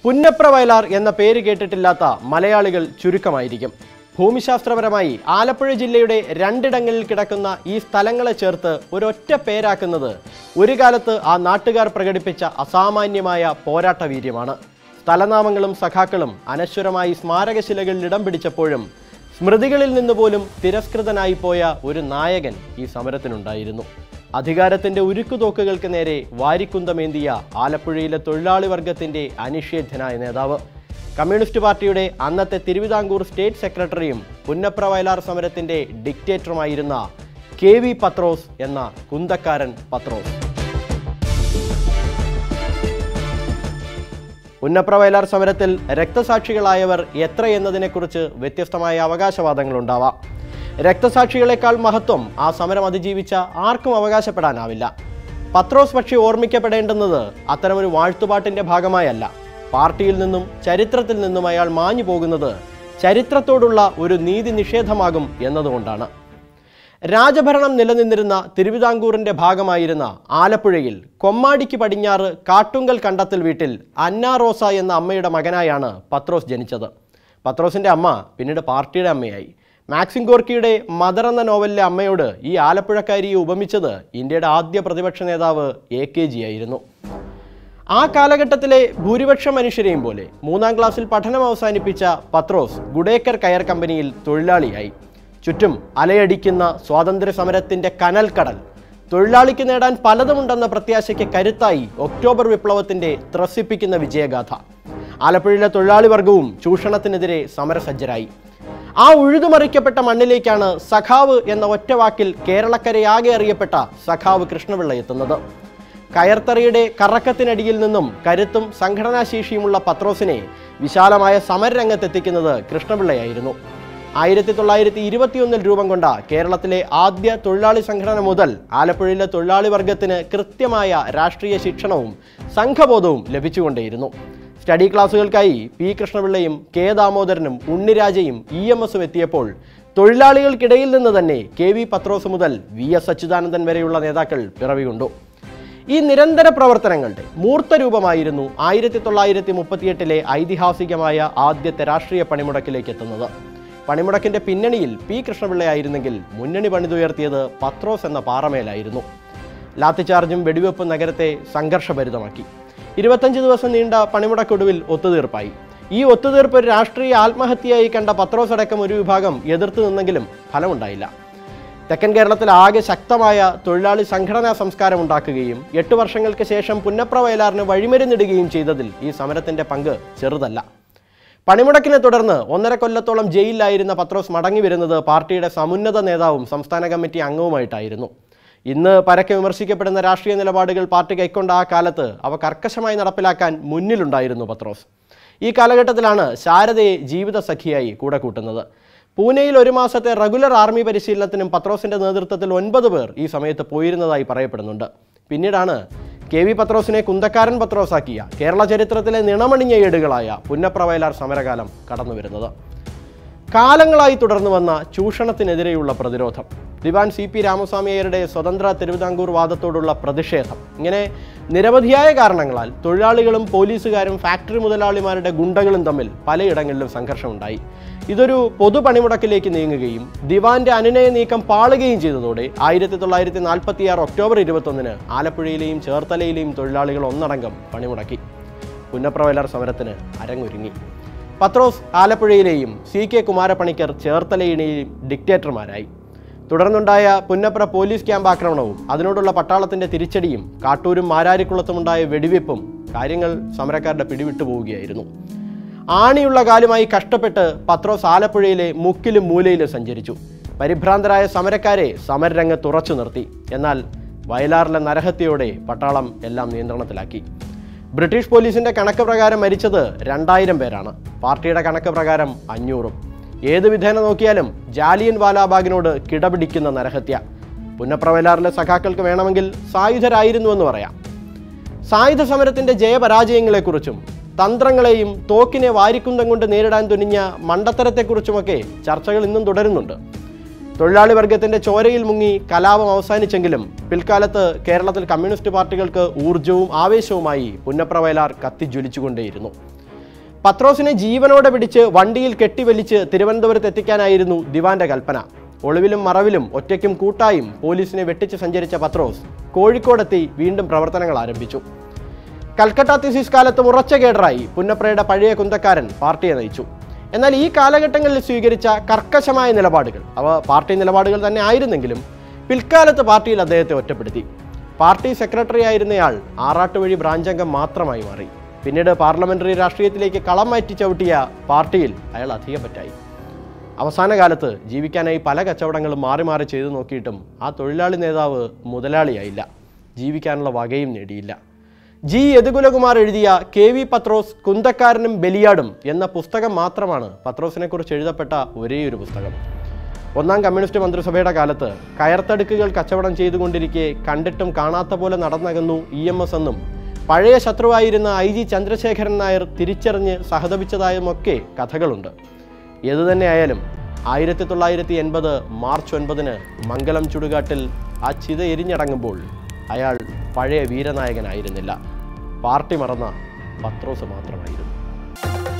പുന്നപ്ര വയലാർ എന്ന പേര് കേട്ടിട്ടില്ലാത്ത മലയാളികൾ ചുരുക്കമായിരിക്കും ഭൂമിശാസ്ത്രപരമായി ആലപ്പുഴ ജില്ലയുടെ രണ്ടിടങ്ങളിൽ കിടക്കുന്ന ഈ സ്ഥലങ്ങളെ ചേർത്ത് ഒരൊറ്റ പേരാക്കുന്നത് ഒരു കാലത്ത് ആ നാട്ടുകാർ പ്രകടിപ്പിച്ച അസാമാന്യമായ പോരാട്ട വീര്യമാണ് സ്ഥലനാമങ്ങളും സഖാക്കളും അനശ്വരമായി സ്മാരകശിലകളിൽ ഇടം പിടിച്ചപ്പോഴും സ്മൃതികളിൽ നിന്ന് പോലും തിരസ്കൃതനായി പോയ ഒരു നായകൻ ഈ സമരത്തിനുണ്ടായിരുന്നു അധികാരത്തിന്റെ ഉരുക്കുതോക്കുകൾക്ക് നേരെ വാരിക്കുന്തമേന്തിയ ആലപ്പുഴയിലെ തൊഴിലാളി വർഗത്തിന്റെ അനിഷേധ്യനായ നേതാവ് കമ്മ്യൂണിസ്റ്റ് പാർട്ടിയുടെ അന്നത്തെ തിരുവിതാംകൂർ സ്റ്റേറ്റ് സെക്രട്ടറിയും പുന്നപ്ര വയലാർ സമരത്തിന്റെ ഡിക്റ്റേറ്ററുമായിരുന്ന കെ വി പത്രോസ് എന്ന കുന്തക്കാരൻ പത്രോസ് പുന്നപ്ര വയലാർ സമരത്തിൽ രക്തസാക്ഷികളായവർ എത്ര എന്നതിനെക്കുറിച്ച് വ്യത്യസ്തമായ അവകാശവാദങ്ങളുണ്ടാവാം രക്തസാക്ഷികളെക്കാൾ മഹത്വം ആ സമരം അതിജീവിച്ച ആർക്കും അവകാശപ്പെടാനാവില്ല പത്രോസ് പക്ഷി ഓർമ്മിക്കപ്പെടേണ്ടുന്നത് അത്തരമൊരു വാഴ്ത്തുപാട്ടിന്റെ ഭാഗമായല്ല പാർട്ടിയിൽ നിന്നും ചരിത്രത്തിൽ നിന്നും അയാൾ മാഞ്ഞു പോകുന്നത് ചരിത്രത്തോടുള്ള ഒരു നീതി നിഷേധമാകും എന്നതുകൊണ്ടാണ് രാജഭരണം നിലനിന്നിരുന്ന തിരുവിതാംകൂറിന്റെ ഭാഗമായിരുന്ന ആലപ്പുഴയിൽ കൊമ്മാടിക്ക് പടിഞ്ഞാറ് കാട്ടുങ്കൽ കണ്ടത്തിൽ വീട്ടിൽ അന്ന റോസ എന്ന അമ്മയുടെ മകനായാണ് പത്രോസ് ജനിച്ചത് പത്രോസിന്റെ അമ്മ പിന്നീട് പാർട്ടിയുടെ അമ്മയായി മാക്സിം ഗോർക്കിയുടെ മദർ എന്ന നോവലിലെ അമ്മയോട് ഈ ആലപ്പുഴക്കാരിയെ ഉപമിച്ചത് ഇന്ത്യയുടെ ആദ്യ പ്രതിപക്ഷ നേതാവ് എ കെ ജി ആയിരുന്നു ആ കാലഘട്ടത്തിലെ ഭൂരിപക്ഷ മനുഷ്യരെയും പോലെ മൂന്നാം ക്ലാസ്സിൽ പഠനം അവസാനിപ്പിച്ച പത്രോസ് ഗുഡേക്കർ കയർ കമ്പനിയിൽ തൊഴിലാളിയായി ചുറ്റും അലയടിക്കുന്ന സ്വാതന്ത്ര്യ സമരത്തിന്റെ കനൽക്കടൽ തൊഴിലാളിക്ക് നേടാൻ പലതുമുണ്ടെന്ന പ്രത്യാശയ്ക്ക് കരുത്തായി ഒക്ടോബർ വിപ്ലവത്തിന്റെ ത്രസിപ്പിക്കുന്ന വിജയഗാഥ ആലപ്പുഴയിലെ തൊഴിലാളി വർഗവും ചൂഷണത്തിനെതിരെ സമരസജ്ജരായി ആ ഉഴുതുമറിക്കപ്പെട്ട മണ്ണിലേക്കാണ് സഖാവ് എന്ന ഒറ്റ വാക്കിൽ കേരളക്കരയാകെ അറിയപ്പെട്ട സഖാവ് കൃഷ്ണപിള്ള എത്തുന്നത് കയർത്തറയുടെ കറക്കത്തിനടിയിൽ നിന്നും കരുത്തും സംഘടനാശേഷിയുമുള്ള പത്രോസിനെ വിശാലമായ സമരരംഗത്തെത്തിക്കുന്നത് കൃഷ്ണപിള്ളയായിരുന്നു ആയിരത്തി തൊള്ളായിരത്തി ഇരുപത്തിയൊന്നിൽ രൂപം കൊണ്ട കേരളത്തിലെ ആദ്യ തൊഴിലാളി സംഘടന മുതൽ ആലപ്പുഴയിലെ തൊഴിലാളി വർഗത്തിന് കൃത്യമായ രാഷ്ട്രീയ ശിക്ഷണവും സംഘബോധവും ലഭിച്ചുകൊണ്ടേയിരുന്നു സ്റ്റഡി ക്ലാസുകൾക്കായി പി കൃഷ്ണപിള്ളയും കെ ദാമോദരനും ഉണ്ണിരാജയും ഇ എം എസും എത്തിയപ്പോൾ തൊഴിലാളികൾക്കിടയിൽ നിന്ന് തന്നെ കെ വി പത്രോസ് മുതൽ വി എസ് അച്യുതാനന്ദൻ വരെയുള്ള നേതാക്കൾ പിറവികൊണ്ടു ഈ നിരന്തര പ്രവർത്തനങ്ങളുടെ മൂർത്ത രൂപമായിരുന്നു ആയിരത്തി തൊള്ളായിരത്തി മുപ്പത്തിയെട്ടിലെ ഐതിഹാസികമായ ആദ്യത്തെ രാഷ്ട്രീയ പണിമുടക്കിലേക്ക് എത്തുന്നത് പണിമുടക്കിന്റെ പിന്നണിയിൽ പി കൃഷ്ണപിള്ളയായിരുന്നെങ്കിൽ മുന്നണി പണിതുയർത്തിയത് പത്രോസ് എന്ന പാറമേലായിരുന്നു ലാത്തിചാർജും വെടിവെപ്പും നഗരത്തെ സംഘർഷഭരിതമാക്കി ഇരുപത്തഞ്ച് ദിവസം നീണ്ട പണിമുടക്കൊടുവിൽ ഒത്തുതീർപ്പായി ഈ ഒത്തുതീർപ്പ് ഒരു രാഷ്ട്രീയ ആത്മഹത്യയായി കണ്ട പത്രോസ് അടക്കം ഒരു വിഭാഗം എതിർത്തു നിന്നെങ്കിലും ഫലമുണ്ടായില്ല തെക്കൻ കേരളത്തിൽ ആകെ ശക്തമായ തൊഴിലാളി സംഘടനാ സംസ്കാരം ഉണ്ടാക്കുകയും എട്ട് വർഷങ്ങൾക്ക് ശേഷം പുന്നപ്ര വയലാറിന് വഴിമരുന്നിടുകയും ചെയ്തതിൽ ഈ സമരത്തിന്റെ പങ്ക് ചെറുതല്ല പണിമുടക്കിനെ തുടർന്ന് ഒന്നര കൊല്ലത്തോളം ജയിലിലായിരുന്ന പത്രോസ് മടങ്ങി വരുന്നത് പാർട്ടിയുടെ സമുന്നത നേതാവും സംസ്ഥാന കമ്മിറ്റി അംഗവുമായിട്ടായിരുന്നു ഇന്ന് പരക്കെ വിമർശിക്കപ്പെടുന്ന രാഷ്ട്രീയ നിലപാടുകൾ പാർട്ടി കൈക്കൊണ്ട ആ കാലത്ത് അവ കർക്കശമായി നടപ്പിലാക്കാൻ മുന്നിലുണ്ടായിരുന്നു പത്രോസ് ഈ കാലഘട്ടത്തിലാണ് ശാരദയെ ജീവിത സഖിയായി കൂടെ കൂട്ടുന്നത് പൂനെയിൽ ഒരു മാസത്തെ റെഗുലർ ആർമി പരിശീലനത്തിനും പത്രോസിന്റെ നേതൃത്വത്തിൽ ഒൻപത് പേർ ഈ സമയത്ത് പോയിരുന്നതായി പറയപ്പെടുന്നുണ്ട് പിന്നീടാണ് കെ വി പത്രോസിനെ കുന്തക്കാരൻ പത്രോസാക്കിയ കേരള ചരിത്രത്തിലെ നിണമണിഞ്ഞ ഏടുകളായ പുന്നപ്ര വയലാർ സമരകാലം കടന്നു വരുന്നത് കാലങ്ങളായി തുടർന്നു വന്ന ചൂഷണത്തിനെതിരെയുള്ള പ്രതിരോധം ദിവാൻ സി പി രാമസ്വാമി അയ്യരുടെ സ്വതന്ത്ര തിരുവിതാംകൂർ വാദത്തോടുള്ള പ്രതിഷേധം ഇങ്ങനെ നിരവധിയായ കാരണങ്ങളാൽ തൊഴിലാളികളും പോലീസുകാരും ഫാക്ടറി മുതലാളിമാരുടെ ഗുണ്ടകളും തമ്മിൽ പലയിടങ്ങളിലും സംഘർഷമുണ്ടായി ഇതൊരു പൊതു പണിമുടക്കിലേക്ക് നീങ്ങുകയും ദിവാന്റെ അനുനയ നീക്കം പാളുകയും ചെയ്തതോടെ ആയിരത്തി തൊള്ളായിരത്തി നാൽപ്പത്തി ആറ് ഒക്ടോബർ ഇരുപത്തൊന്നിന് ആലപ്പുഴയിലെയും ചേർത്തലയിലെയും തൊഴിലാളികൾ ഒന്നടങ്കം പണിമുടക്കി പുന്നപ്രവയലാർ സമരത്തിന് അരങ്ങൊരുങ്ങി പത്രോസ് ആലപ്പുഴയിലെയും സി കെ കുമാരപ്പണിക്കർ ചേർത്തലയിലെയും ഡിക്റ്റേറ്റർമാരായി തുടർന്നുണ്ടായ പുന്നപ്ര പോലീസ് ക്യാമ്പ് ആക്രമണവും അതിനോടുള്ള പട്ടാളത്തിന്റെ തിരിച്ചടിയും കാട്ടൂരും മാരാരിക്കുളത്തുമുണ്ടായ വെടിവെപ്പും കാര്യങ്ങൾ സമരക്കാരുടെ പിടിവിട്ടു പോവുകയായിരുന്നു ആണിയുള്ള കാലുമായി കഷ്ടപ്പെട്ട് പത്രോസ് ആലപ്പുഴയിലെ മുക്കിലും മൂലയിലും സഞ്ചരിച്ചു പരിഭ്രാന്തരായ സമരക്കാരെ സമരരംഗത്ത് ഉറച്ചു നിർത്തി എന്നാൽ വയലാറിലെ നരഹത്യയോടെ പട്ടാളം എല്ലാം നിയന്ത്രണത്തിലാക്കി ബ്രിട്ടീഷ് പോലീസിന്റെ കണക്ക് പ്രകാരം മരിച്ചത് രണ്ടായിരം പേരാണ് പാർട്ടിയുടെ കണക്ക് പ്രകാരം അഞ്ഞൂറും ഏത് വിധേന നോക്കിയാലും ജാലിയൻ വാലാബാഗിനോട് കിടപിടിക്കുന്ന നരഹത്യ പുന്നപ്രവയലാറിലെ സഖാക്കൾക്ക് വേണമെങ്കിൽ സായുധരായിരുന്നുവെന്ന് പറയാം സായുധ സമരത്തിന്റെ ജയപരാജയങ്ങളെക്കുറിച്ചും തന്ത്രങ്ങളെയും തോക്കിനെ വാരിക്കുന്തം കൊണ്ട് നേരിടാൻ തുനിഞ്ഞ മണ്ടത്തരത്തെക്കുറിച്ചുമൊക്കെ ചർച്ചകൾ ഇന്നും തുടരുന്നുണ്ട് തൊഴിലാളി വർഗത്തിന്റെ ചോരയിൽ മുങ്ങി കലാപം അവസാനിച്ചെങ്കിലും പിൽക്കാലത്ത് കേരളത്തിൽ കമ്മ്യൂണിസ്റ്റ് പാർട്ടികൾക്ക് ഊർജവും ആവേശവുമായി പുന്നപ്ര വയലാർ കത്തിജ്വലിച്ചുകൊണ്ടേയിരുന്നു പത്രോസിനെ ജീവനോടെ പിടിച്ച് വണ്ടിയിൽ കെട്ടിവലിച്ച് തിരുവനന്തപുരത്ത് എത്തിക്കാനായിരുന്നു ദിവാന്റെ കൽപ്പന ഒളിവിലും മറവിലും ഒറ്റയ്ക്കും കൂട്ടായും പോലീസിനെ വെട്ടിച്ച് സഞ്ചരിച്ച പത്രോസ് കോഴിക്കോടെത്തി വീണ്ടും പ്രവർത്തനങ്ങൾ ആരംഭിച്ചു കൽക്കട്ട തിസിസ് കാലത്ത് ഉറച്ച കേഡറായി പുന്നപ്രയുടെ പഴയ കുന്തക്കാരൻ പാർട്ടിയെ നയിച്ചു എന്നാൽ ഈ കാലഘട്ടങ്ങളിൽ സ്വീകരിച്ച കർക്കശമായ നിലപാടുകൾ അവ പാർട്ടി നിലപാടുകൾ തന്നെ ആയിരുന്നെങ്കിലും പിൽക്കാലത്ത് പാർട്ടിയിൽ അദ്ദേഹത്തെ ഒറ്റപ്പെടുത്തി പാർട്ടി സെക്രട്ടറി ആയിരുന്നയാൾ ആറാട്ടുവഴി ബ്രാഞ്ച് അംഗം മാത്രമായി മാറി പിന്നീട് പാർലമെന്ററി രാഷ്ട്രീയത്തിലേക്ക് കളം മാറ്റി ചവിട്ടിയ പാർട്ടിയിൽ അയാൾ അധികം പറ്റായി അവസാന കാലത്ത് ജീവിക്കാനായി പല കച്ചവടങ്ങളും മാറി മാറി ചെയ്തു നോക്കിയിട്ടും ആ തൊഴിലാളി നേതാവ് മുതലാളിയായില്ല ജീവിക്കാനുള്ള വകയും നേടിയില്ല ജി യദുകുലകുമാർ എഴുതിയ കെ വി പത്രോസ് കുന്തക്കാരനും ബലിയാടും എന്ന പുസ്തകം മാത്രമാണ് പത്രോസിനെ കുറിച്ച് എഴുതപ്പെട്ട ഒരേയൊരു പുസ്തകം ഒന്നാം കമ്മ്യൂണിസ്റ്റ് മന്ത്രിസഭയുടെ കാലത്ത് കയർത്തടുക്കുകൾ കച്ചവടം ചെയ്തുകൊണ്ടിരിക്കെ കണ്ടിട്ടും കാണാത്ത പോലെ നടന്നകന്നു ഇ എം എസ് എന്നും പഴയ ശത്രുവായിരുന്ന ഐ ജി ചന്ദ്രശേഖരൻ നായർ തിരിച്ചറിഞ്ഞ് സഹതപിച്ചതായുമൊക്കെ കഥകളുണ്ട് ഏതുതന്നെയായാലും ആയിരത്തി തൊള്ളായിരത്തി എൺപത് മാർച്ച് ഒൻപതിന് മംഗലം ചുടുകാട്ടിൽ ആ ചിത എരിഞ്ഞടങ്ങുമ്പോൾ അയാൾ പഴയ വീരനായകനായിരുന്നില്ല പാർട്ടി മറന്ന പത്രോസ് മാത്രമായിരുന്നു